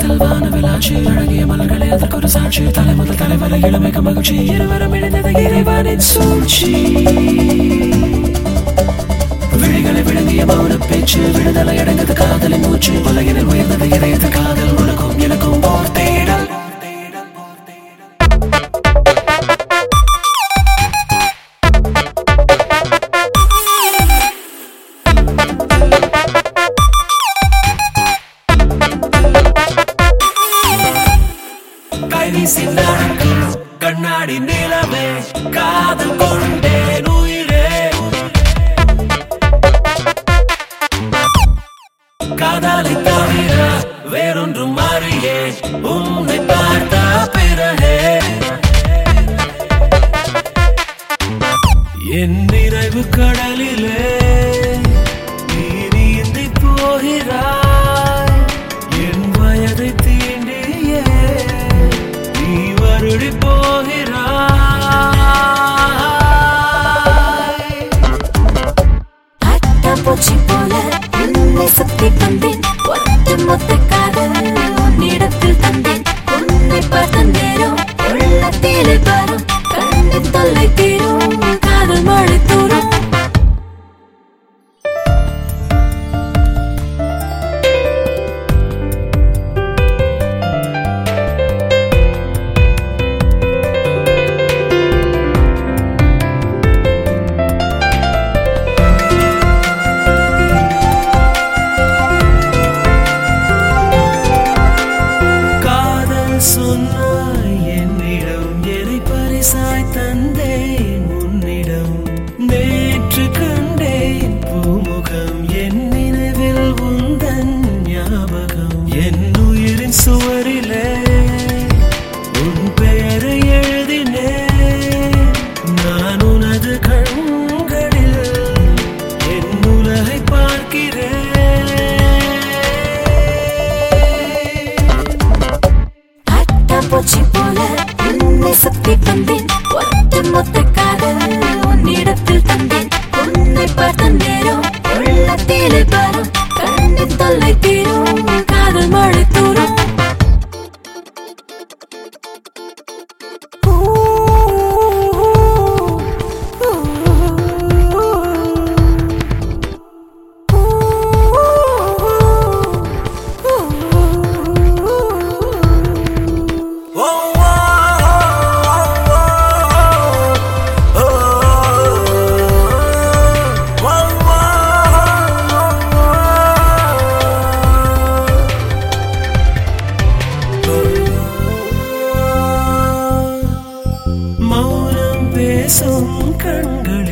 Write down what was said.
வானத்தில் வானவிலாட்சி அழகிய மலர்களே அதற்கு ஒரு சாட்சி தலை முதல் தலைவரை இளமைக்கு மகிழ்ச்சி இருவரும் இணைந்தது இறைவனின் சூழ்ச்சி விழிகளை விழுங்கிய மௌன பேச்சு விடுதலை அடைந்தது காதலின் மூச்சு உலகினில் உயர்ந்தது இறையது காதல் உனக்கும் எனக்கும் ஓர் தேடல் கைவீசி நடக்கும் கண்ணாடி நிலவே காதல் கொண்டேன் உயிரே காதலை தவிர வேறொன்றும் அறியே உன்னை பார்த்த பிறகே என் நிறைவு கடலிலே நீ நீந்தி போகிறாய் என் வயதை தீண்டியே நீ வருடி போகிறாய் அட்டாம்பூச்சி போல உன்னை சுத்தி வந்தேன் ஒட்டு மொத்த காதல் உன்னிடத்தில் தந்தேன் உன்னை பார்த்த நேரம் உள்ளத்திலே வரும் கண்ணின் தொல்லை தீரும் காதல் மழை தூரும் காதல் சொன்னாய் என்னிடம் எதை பரிசாய் தந்தேன் உன்னிடம் நேற்று கண்டேன் பூமுகம் என் நினைவில் உந்தன் ஞாபகம் என் உயிரின் சுவரிலே உன் பெயரை எழுதினேன் நான் உனது கண்களில் என் உலகை பார்க்கிறேன் அட்டாம்பூச்சி போல உன்னை சுத்தி வந்தேன் ஒட்டு மொத்த காதல் உன்னிடத்தில் தந்தேன் உன்னை பார்த்த நேரம் உள்ளத்திலே வரும் கண்ணின் தொல்லை தீரும் காதல் மழை தூரும் மௌனம் பேசும் கண்கள்